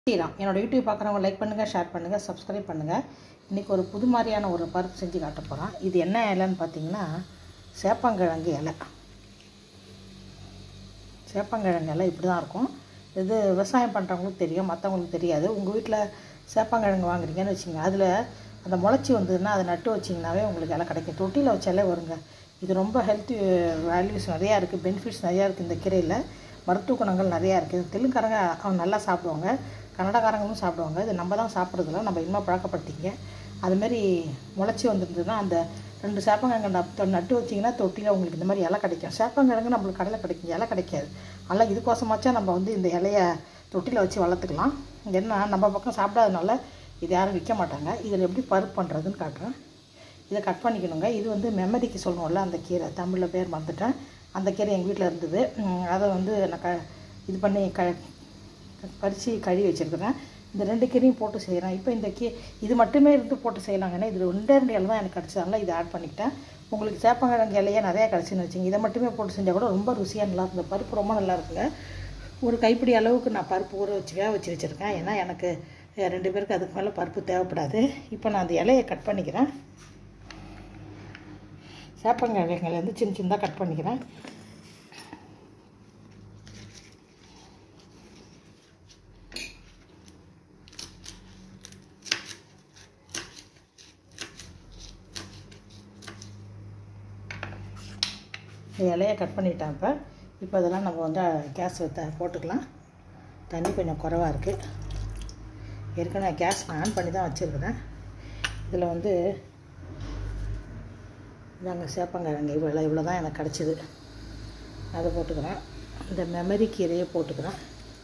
ஸ்ரீராம் என்னோட யூடியூப் பார்க்குறவங்க லைக் பண்ணுங்கள் ஷேர் பண்ணுங்கள் சப்ஸ்கிரைப் பண்ணுங்கள் இன்றைக்கி ஒரு புது மாதிரியான ஒரு பருப்பு செஞ்சு காட்ட போகிறோம் இது என்ன இலைன்னு பார்த்தீங்கன்னா சேப்பங்கிழங்கு இலை சேப்பங்கிழங்கு இலை இப்படி தான் இருக்கும் இது விவசாயம் பண்ணுறவங்களுக்கு தெரியும் மற்றவங்களுக்கு தெரியாது உங்கள் வீட்டில் சேப்பங்கிழங்கு வாங்குறீங்கன்னு வச்சுங்க அதில் அந்த முளைச்சி வந்ததுன்னா அதை நட்டு வச்சிங்கனாவே உங்களுக்கு இலை கிடைக்கும் தொட்டியில் வச்சாலே வருங்க இது ரொம்ப ஹெல்த்தி வேல்யூஸ் நிறையா இருக்குது பெனிஃபிட்ஸ் நிறையா இருக்குது இந்த கீரையில் மருத்துவ குணங்கள் நிறையா இருக்குது தெலுங்குக்காரங்க அவங்க நல்லா சாப்பிடுவாங்க கன்னடக்காரங்களும் சாப்பிடுவாங்க இது நம்ம தான் சாப்பிட்றதில்ல நம்ம இன்னும் பழக்கப்படுத்திங்க அதுமாரி முளைச்சி வந்துருந்ததுன்னா அந்த ரெண்டு சேப்பங்கிழங்கு நட்டு நட்டு வச்சிங்கன்னா தொட்டியில் உங்களுக்கு இந்த மாதிரி இலை கிடைக்கும் சேப்பங்கிழங்கு நம்மளுக்கு கடையில் கிடைக்கும் இலை கிடைக்காது அதனால் இதுக்கோசமாச்சும் நம்ம வந்து இந்த இலையை தொட்டியில் வச்சு வளர்த்துக்கலாம் என்ன நம்ம பக்கம் சாப்பிடாதனால இது யாரும் விற்க மாட்டாங்க இதில் எப்படி பருப்பு பண்ணுறதுன்னு காட்டுறேன் இதை கட் பண்ணிக்கணுங்க இது வந்து மெமரிக்கு சொல்லுவோம்ல அந்த கீரை தமிழில் பேர் மறந்துட்டேன் அந்த கீரை எங்கள் வீட்டில் இருந்தது உம், அதை வந்து நான் க இது பண்ணி க பறித்து கழுவி வச்சுருக்கிறேன் இந்த ரெண்டு கீரையும் போட்டு செய்கிறேன் இப்போ இந்த கீ இது மட்டுமே இருந்து போட்டு செய்யலாங்கன்னா இது ரெண்டே ரெண்டு இலை தான் எனக்கு கிடச்சதால இதை ஆட் பண்ணிக்கிட்டேன் உங்களுக்கு சேப்பங்கிழங்கு இலையே நிறையா கிடச்சின்னு வச்சுங்க இதை மட்டுமே போட்டு செஞ்சால் கூட ரொம்ப ருசியாக நல்லா இருக்கும் இந்த பருப்பு ரொம்ப நல்லா இருக்குங்க ஒரு கைப்பிடி அளவுக்கு நான் பருப்பு ஊற வச்சு வேக வச்சு வச்சுருக்கேன் ஏன்னா எனக்கு அஹ், ரெண்டு பேருக்கு அதுக்கு மேலே பருப்பு தேவைப்படாது இப்போ நான் அந்த இலையை கட் பண்ணிக்கிறேன் சேப்பங்கிழங்குலேருந்து சின்ன சின்னதாக கட் பண்ணிக்கிறேன் இந்த இலையை கட் பண்ணிட்டேன் இப்போ இப்போ இதெல்லாம் நம்ம வந்து கேஸ் த போட்டுக்கலாம் தண்ணி கொஞ்சம் குறைவாக இருக்குது ஏற்கனவே கேஸ் நான் ஆன் பண்ணி தான் வச்சுருக்கிறேன் இதில் வந்து இதாங்க சேப்பங்கிழங்கு இவ்வளோ இவ்வளோ தான் எனக்கு கிடச்சிது அதை போட்டுக்கிறேன் இந்த மெமரி கீரையை போட்டுக்கிறேன்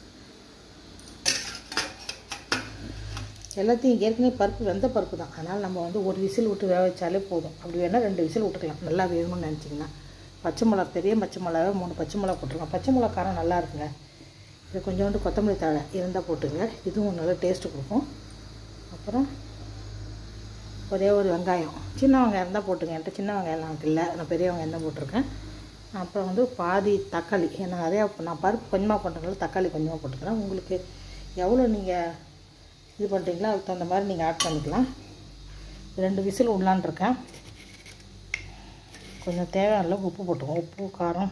எல்லாத்தையும் ஏற்கனவே பருப்பு வெந்த பருப்பு தான் அதனால் நம்ம வந்து ஒரு விசில் விட்டு வேக வச்சாலே போதும் அப்படி வேணால் ரெண்டு விசில் விட்டுக்கலாம் நல்லா வேகணும்னு நினச்சிங்கன்னா பச்சை மிளகா பெரிய பச்சை மிளகா மூணு பச்சை மிளகா போட்டுருக்கலாம் பச்சை மிளகா காரம் நல்லா இருக்குங்க இது கொஞ்சோண்டு கொத்தமல்லி தழை இருந்தால் போட்டுங்க இதுவும் நல்லா டேஸ்ட்டு கொடுக்கும் அப்புறம் ஒரே ஒரு வெங்காயம் சின்ன வெங்காயம் இருந்தால் போட்டுங்க என்கிட்ட சின்ன வெங்காயம்லாம் எனக்கு இல்லை நான் பெரிய வெங்காயம் தான் போட்டிருக்கேன் அப்புறம் வந்து பாதி தக்காளி ஏன்னா நிறையா நான் பருப்பு கொஞ்சமாக போட்டதுனால தக்காளி கொஞ்சமாக போட்டுக்கிறேன் உங்களுக்கு எவ்வளோ நீங்கள் இது பண்ணுறீங்களோ அதுக்கு தகுந்த மாதிரி நீங்கள் ஆட் பண்ணிக்கலாம் ரெண்டு விசில் விடலான் இருக்கேன் கொஞ்சம் தேவையான அளவுக்கு உப்பு போட்டுக்குவோம் உப்பு காரம்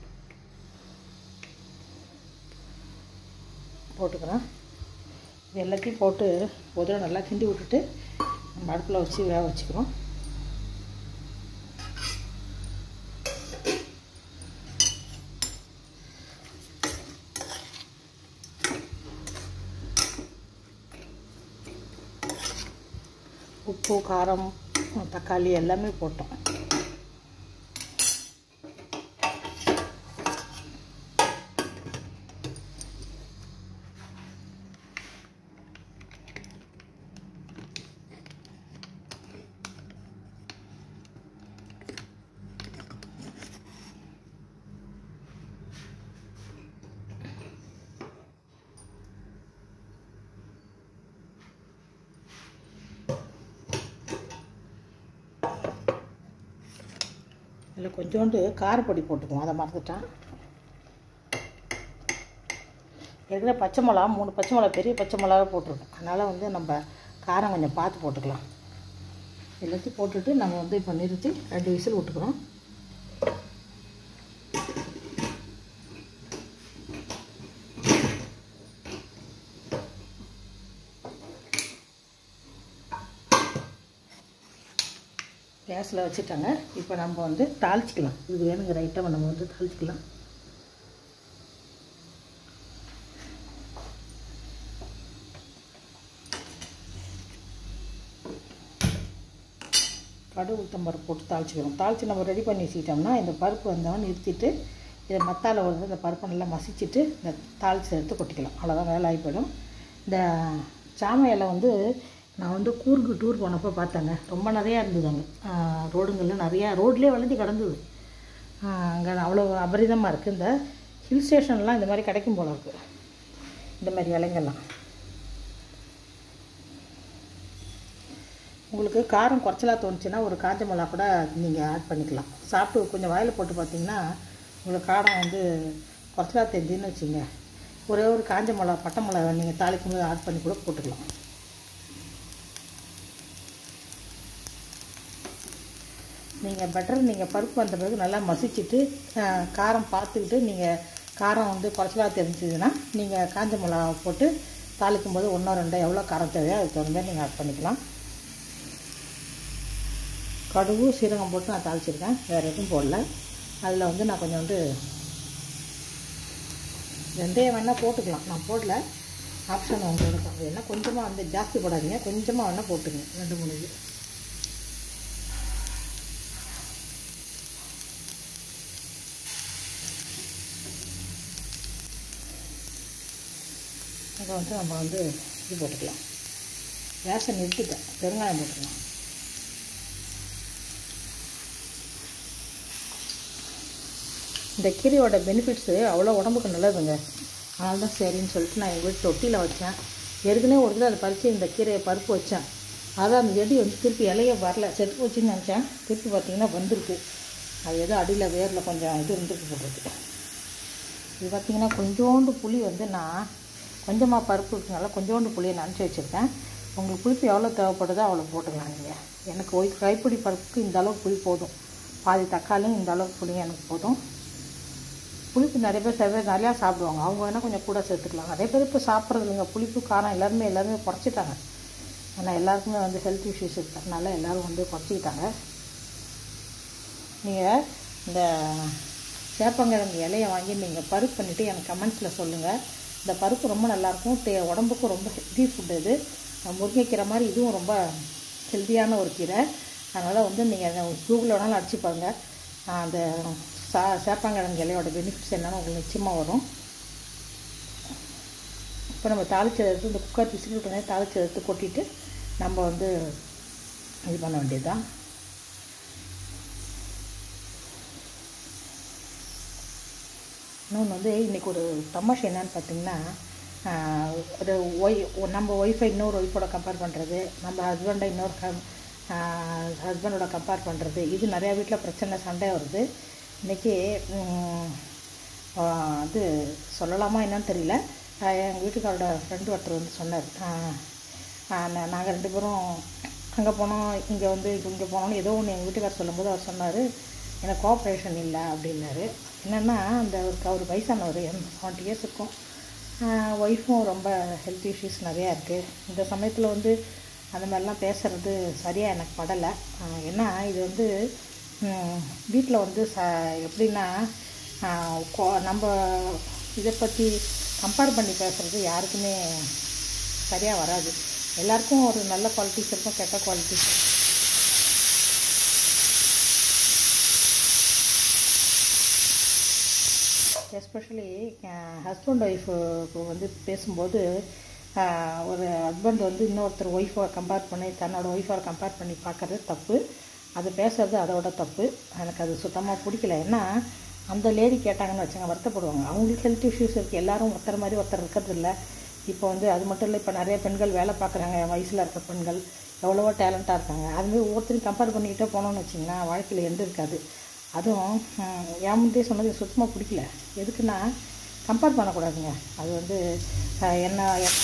போட்டுக்கிறேன் இது எல்லாத்தையும் போட்டு ஒரு தடவை நல்லா கிண்டி விட்டுட்டு நம்ம அடுப்பில் வச்சு வேக வச்சுக்கிறோம் உப்பு காரம் தக்காளி எல்லாமே போட்டோம் இதில் கொஞ்சோண்டு காரப்பொடி போட்டுக்குவோம் அதை மறந்துட்டேன் ஏற்கனவே பச்சை மிளகா மூணு பச்சை மிளகா பெரிய பச்சை மிளகா போட்டிருக்கோம் அதனால் வந்து நம்ம காரம் கொஞ்சம் பார்த்து போட்டுக்கலாம் எல்லாத்தையும் போட்டுட்டு நம்ம வந்து இப்போ நிறுத்தி ரெண்டு விசில் விட்டுக்கிறோம் கேஸில் வச்சுட்டாங்க இப்போ நம்ம வந்து தாளிச்சிக்கலாம் இது வேணுங்கிற ஐட்டம் நம்ம வந்து தாளிச்சிக்கலாம் கடுகு உளுத்தம் பருப்பு போட்டு தாளிச்சிக்கிறோம் தாளித்து நம்ம ரெடி பண்ணி வச்சுக்கிட்டோம்னா இந்த பருப்பு வந்தவன் நிறுத்திட்டு இதை மத்தால வந்து இந்த பருப்பை நல்லா மசிச்சுட்டு இந்த தாளித்து எடுத்து கொட்டிக்கலாம் அவ்வளோதான் வேலை ஆகி போயிடும் இந்த சாமை இலை வந்து நான் வந்து கூர்க்கு டூர் போனப்போ பார்த்தேங்க ரொம்ப நிறையா இருந்தது அங்கே ரோடுங்களில் நிறையா ரோட்லேயே வளர்ந்து கிடந்தது அங்கே அவ்வளோ அபரிதமாக இருக்குது இந்த ஹில் ஸ்டேஷன்லாம் இந்த மாதிரி கிடைக்கும் போல இருக்குது இந்த மாதிரி இலைங்கள்லாம் உங்களுக்கு காரம் குறைச்சலாக தோணுச்சுன்னா ஒரு காஞ்ச மிளகா கூட நீங்கள் ஆட் பண்ணிக்கலாம் சாப்பிட்டு கொஞ்சம் வாயில் போட்டு பார்த்தீங்கன்னா உங்களுக்கு காரம் வந்து குறைச்சலாக தெரிஞ்சுன்னு வச்சுங்க ஒரே ஒரு காஞ்ச மிளகா பட்டை மிளகா நீங்கள் தாளிக்கும் போது ஆட் பண்ணி கூட போட்டுக்கலாம் நீங்கள் பெட்டர் நீங்கள் பருப்பு வந்த பிறகு நல்லா மசிச்சுட்டு அஹ், காரம் பார்த்துக்கிட்டு நீங்கள் காரம் வந்து குறைச்சலாக தெரிஞ்சதுன்னா நீங்கள் காஞ்ச மிளகா போட்டு தாளிக்கும் போது ஒன்றோ ரெண்டோ எவ்வளோ காரம் தேவையோ அதுக்கு தகுந்த மாதிரி நீங்கள் ஆட் பண்ணிக்கலாம் கடுகு சீரகம் போட்டு நான் தாளிச்சிருக்கேன் வேறு எதுவும் போடல அதில் வந்து நான் கொஞ்சம் வந்து வெந்தயம் வேணால் போட்டுக்கலாம் நான் போடல ஆப்ஷன் உங்களோட தான் வேணால் கொஞ்சமாக வந்து ஜாஸ்தி போடாதீங்க கொஞ்சமாக வேணால் போட்டுங்க ரெண்டு மூணு இது இப்போ வந்து நம்ம வந்து இது போட்டுக்கலாம் கேஸை நிறுத்திட்டேன் பெருங்காயம் போட்டுக்கலாம் இந்த கீரையோட பெனிஃபிட்ஸு அவ்வளோ உடம்புக்கு நல்லதுங்க அதனால தான் சரின்னு சொல்லிட்டு நான் எங்கள் வீட்டு தொட்டியில் வச்சேன் ஏற்கனவே ஒரு தடவை அதை பறித்து இந்த கீரையை பருப்பு வச்சேன் அதான் அந்த செடி வந்து திருப்பி இலைய வரல செத்து போச்சுன்னு நினச்சேன் திருப்பி பார்த்தீங்கன்னா வந்திருக்கு அது ஏதோ அடியில் வேரில் கொஞ்சம் இது இருந்துருக்கு போட்டுருக்கு இது பார்த்தீங்கன்னா கொஞ்சோண்டு புளி வந்து நான் கொஞ்சமாக பருப்பு இருக்கனால கொஞ்சோண்டு புளியை நனைச்சி வச்சுருக்கேன் உங்களுக்கு புளிப்பு எவ்வளோ தேவைப்படுதோ அவ்வளோ போட்டுக்கலாம் நீங்கள் எனக்கு ஒரு கைப்பிடி பருப்புக்கு இந்த அளவுக்கு புளி போதும் பாதி தக்காளியும் இந்த அளவுக்கு புளியும் எனக்கு போதும் புளிப்பு நிறைய பேர் சில பேர் நிறையா சாப்பிடுவாங்க அவங்க வேணால் கொஞ்சம் கூட சேர்த்துக்கலாம் நிறைய பேர் இப்போ சாப்பிட்றது இல்லைங்க புளிப்பு காரம் எல்லாருமே எல்லாருமே குறைச்சிட்டாங்க ஆனால் எல்லாருக்குமே வந்து ஹெல்த் இஷ்யூஸ் இருக்கிறதுனால எல்லோரும் வந்து குறைச்சிக்கிட்டாங்க நீங்கள் இந்த சேப்பங்கிழங்கு இலையை வாங்கி நீங்கள் பருப்பு பண்ணிவிட்டு எனக்கு கமெண்ட்ஸில் சொல்லுங்கள் இந்த பருப்பு ரொம்ப நல்லாயிருக்கும் டே உடம்புக்கும் ரொம்ப ஹெல்தி ஃபுட் இது முருங்கைக்கீரை மாதிரி இதுவும் ரொம்ப ஹெல்த்தியான ஒரு கீரை அதனால் வந்து நீங்கள் கூகுளில் வேணாலும் அடிச்சு பாருங்கள் அந்த சா சேப்பங்கிழங்கு இலையோட பெனிஃபிட்ஸ் என்னென்னு உங்களுக்கு நிச்சயமாக வரும் இப்போ நம்ம தாளிச்சதை எடுத்து இந்த குக்கர் விசில் விட்டோன்னே தாளிச்சதை எடுத்து கொட்டிட்டு நம்ம வந்து இது பண்ண வேண்டியது தான் இன்னொன்று வந்து இன்றைக்கி ஒரு தமாஷ் என்னன்னு பார்த்தீங்கன்னா ஆஹ், ஒரு ஒய் நம்ம ஒய்ஃபை இன்னொரு ஒய்ஃபோட கம்பேர் பண்ணுறது நம்ம ஹஸ்பண்டை இன்னொரு கம் ஹஸ்பண்டோட கம்பேர் பண்ணுறது இது நிறையா வீட்டில் பிரச்சனை சண்டை வருது இன்றைக்கி அது சொல்லலாமா என்னன்னு தெரியல எங்கள் வீட்டுக்காரோட ஃப்ரெண்டு ஒருத்தர் வந்து சொன்னார் நாங்கள் ரெண்டு பேரும் அங்கே போனோம் இங்கே வந்து இங்கே போனோம்னு ஏதோ ஒன்று எங்கள் வீட்டுக்கார் சொல்லும்போது அவர் சொன்னார் எனக்கு கோஆப்ரேஷன் இல்லை அப்படின்னாரு என்னென்னா அந்த அவருக்கு அவர் வயசானவர் செவன்ட்டி இயர்ஸ் இருக்கும் ஒய்ஃபும் ரொம்ப ஹெல்த் இஷ்யூஸ் நிறையா இருக்குது இந்த சமயத்தில் வந்து அந்த மாதிரிலாம் பேசுகிறது சரியாக எனக்கு படலை ஆஹ் ஏன்னா இது வந்து வீட்டில் வந்து ச எப்படின்னா ஆஹ் கொ- நம்ம இதை பற்றி கம்பேர் பண்ணி பேசுகிறது யாருக்குமே சரியாக வராது எல்லாருக்கும் ஒரு நல்ல குவாலிட்டிஸ் இருக்கும் கெட்ட குவாலிட்டிஸ் இருக்கும் எஸ்பெஷலி ஹஸ்பண்ட் ஒய்ஃபுக்கு வந்து பேசும்போது ஆஹ், ஒரு ஹஸ்பண்ட் வந்து இன்னொருத்தர் ஒய்ஃபை கம்பேர் பண்ணி தன்னோட ஒய்ஃபோட கம்பேர் பண்ணி பார்க்கறது தப்பு அது பேசுறது அதோட தப்பு எனக்கு அது சுத்தமாக பிடிக்கல ஏன்னா அந்த லேடி கேட்டாங்கன்னு வச்சுங்க வருத்தப்படுவாங்க அவங்களுக்கு ஹெல்த் இஷ்யூஸ் இருக்குது எல்லாரும் ஒருத்தர் மாதிரி ஒருத்தர் இருக்கிறது இல்லை இப்போ வந்து அது மட்டும் இல்லை இப்போ நிறைய பெண்கள் வேலை பார்க்குறாங்க என் வயசில் இருக்க பெண்கள் எவ்வளவோ டேலண்ட்டாக இருக்காங்க அதுமாதிரி ஒவ்வொருத்தரையும் கம்பேர் பண்ணிக்கிட்டே போனோம்னு வச்சிங்கன்னா வாழ்க்கையில் எந்த இருக்காது அதுவும் ஹம், என் முந்தைய சொன்னது எனக்கு சுத்தமாக பிடிக்கல எதுக்குன்னா கம்பேர் பண்ணக்கூடாதுங்க அது வந்து அஹ், என்ன என்ன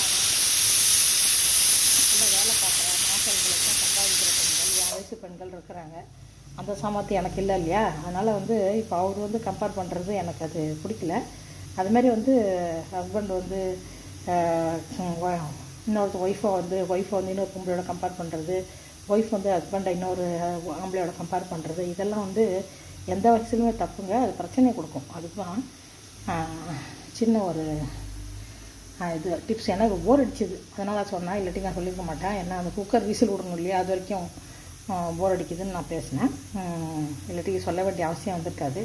நல்ல வேலை பார்க்குற மாசங்களுக்கும் சம்பாதிக்கிற பெண்கள் என் வயசு பெண்கள் இருக்கிறாங்க அந்த சாமர்த்தியம் எனக்கு இல்லை இல்லையா அதனால் வந்து இப்போ அவர் வந்து கம்பேர் பண்ணுறது எனக்கு அது பிடிக்கல அது மாதிரி வந்து ஹஸ்பண்ட் வந்து ஆஹ், ஹம், வ- இன்னொருத்த ஒய்ஃபை வந்து ஒய்ஃபை வந்து இன்னொரு பொம்பளையோட கம்பேர் பண்ணுறது ஒய்ஃப் வந்து ஹஸ்பண்டை இன்னொரு அஹ், ஆம்பளையோட கம்பேர் பண்ணுறது இதெல்லாம் வந்து எந்த வயசுலையுமே தப்புங்க அது பிரச்சனையை கொடுக்கும் அதுக்கு தான் ஆஹ், சின்ன ஒரு ஆ, இது டிப்ஸ் எனக்கு போர் அடிச்சுது அதனால் சொன்னேன் இல்லாட்டி நான் சொல்லியிருக்க மாட்டேன் ஏன்னா அந்த குக்கர் விசில் விடணும் இல்லையா அது வரைக்கும் போர் அடிக்குதுன்னு நான் பேசினேன் ம், இல்லாட்டி சொல்ல வேண்டிய அவசியம் வந்திருக்காது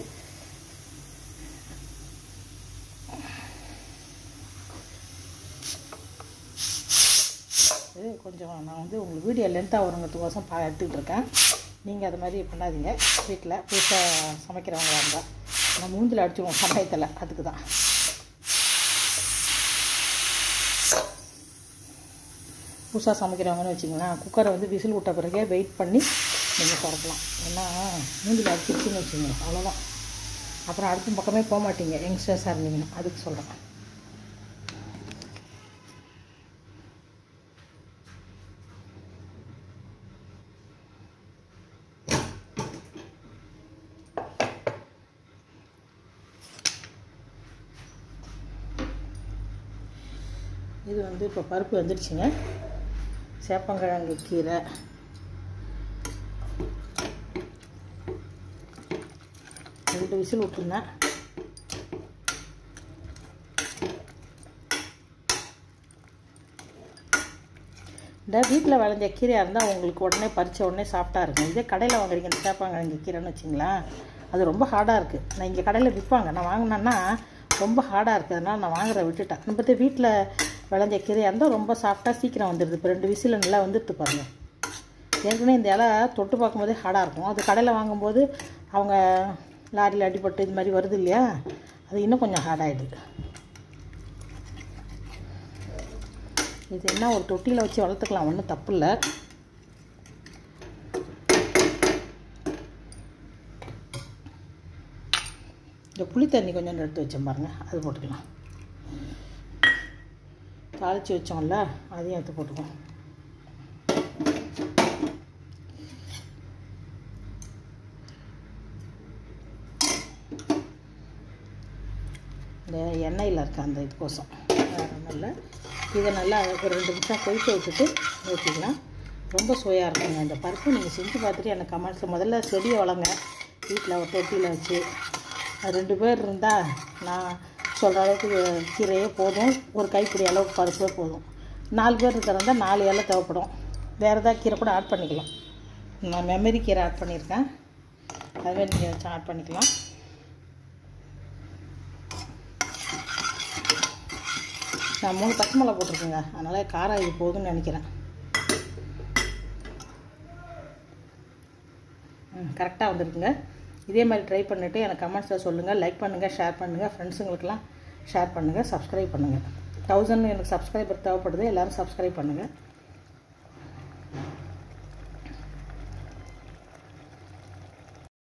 இது கொஞ்சம் நான் வந்து உங்களுக்கு வீடியோ லென்த்தாக வருங்கிறதுக்கோசம் பா எடுத்துக்கிட்டு இருக்கேன் நீங்கள் அது மாதிரி பண்ணாதீங்க வீட்டில் புதுசாக சமைக்கிறவங்களா இருந்தால் நான் மூஞ்சில் அடிச்சுவோம் சமயத்தில் அதுக்கு தான் புதுசாக சமைக்கிறவங்கன்னு வச்சிங்களேன் குக்கரை வந்து விசில் விட்ட பிறகே வெயிட் பண்ணி நீங்கள் திறக்கலாம் ஏன்னா மூஞ்சில் அடிச்சிருச்சுன்னு வச்சுங்க அவ்வளோதான் அப்புறம் அடுத்த பக்கமே போக மாட்டீங்க யங்ஸ்டர்ஸாக இருந்தீங்கன்னா அதுக்கு சொல்கிறேன் இது வந்து இப்போ பருப்பு வந்துடுச்சுங்க சேப்பங்கிழங்கு கீரை ரெண்டு விசில் விட்டுருந்தேன் இந்த வீட்டில் விளைஞ்ச கீரையாக இருந்தால் உங்களுக்கு உடனே பறித்த உடனே சாப்பிட்டா இருக்கும் இதே கடையில் வாங்குறீங்க இந்த சேப்பாங்கிழங்கு கீரைன்னு வச்சிங்களேன் அது ரொம்ப ஹார்டாக இருக்குது நான் இங்கே கடையில் விற்பாங்க நான் வாங்கினேன்னா ரொம்ப ஹார்டாக இருக்குது அதனால் நான் வாங்குறத விட்டுட்டேன் நம்ம பற்றி வீட்டில் விளைஞ்ச கீரையாக இருந்தால் ரொம்ப சாஃப்டாக சீக்கிரம் வந்துடுது இப்போ ரெண்டு விசில் நல்லா வந்துட்டு பாருங்க ஏற்கனவே இந்த இலை தொட்டு பார்க்கும்போதே ஹார்டாக இருக்கும் அது கடையில் வாங்கும்போது அவங்க லாரியில் அடிபட்டு இது மாதிரி வருது இல்லையா அது இன்னும் கொஞ்சம் ஹார்டாகிடுது இது என்ன ஒரு தொட்டியில் வச்சு வளர்த்துக்கலாம் ஒன்றும் தப்பு இல்லை இந்த புளி தண்ணி கொஞ்சம் எடுத்து வச்சேன் பாருங்கள் அது போட்டுக்கலாம் தாளித்து வச்சோம்ல அதையும் எடுத்து போட்டுக்குவோம் இந்த எண்ணெயில் இருக்க அந்த இதுக்கோசம் வேறு ஒன்றும் இல்லை இதை நல்லா ஒரு ரெண்டு நிமிஷம் கொதிக்க விட்டுட்டு ஊற்றிக்கலாம் ரொம்ப சுவையாக இருக்குங்க இந்த பருப்பு நீங்கள் செஞ்சு பார்த்துட்டு எனக்கு கமெண்ட்ஸில் முதல்ல செடியை வளங்க வீட்டில் ஒரு தொட்டியில் வச்சு அது ரெண்டு பேர் இருந்தால் நான் சொல்கிற அளவுக்கு கீரையே போதும் ஒரு கைப்பிடி அளவுக்கு பருப்பே போதும் நாலு பேர் இருக்கிறதா நாலு இலை தேவைப்படும் வேறு ஏதாவது கீரை கூட ஆட் பண்ணிக்கலாம் நான் மெமரி கீரை ஆட் பண்ணியிருக்கேன் அதுவே நீங்கள் வச்சு ஆட் பண்ணிக்கலாம் நான் மூணு பச்சை மிளகா போட்டிருக்கேங்க அதனால் காரம் இது போதும்னு நினைக்கிறேன் ம் கரெக்டாக வந்துருக்குங்க இதே மாதிரி ட்ரை பண்ணிவிட்டு எனக்கு கமெண்ட்ஸில் சொல்லுங்கள் லைக் பண்ணுங்கள் ஷேர் பண்ணுங்கள் ஃப்ரெண்ட்ஸுங்களுக்கெல்லாம் ஷேர் பண்ணுங்கள் சப்ஸ்கிரைப் பண்ணுங்கள் தௌசண்ட் எனக்கு சப்ஸ்கிரைபர் தேவைப்படுது எல்லோரும் சப்ஸ்கிரைப் பண்ணுங்கள்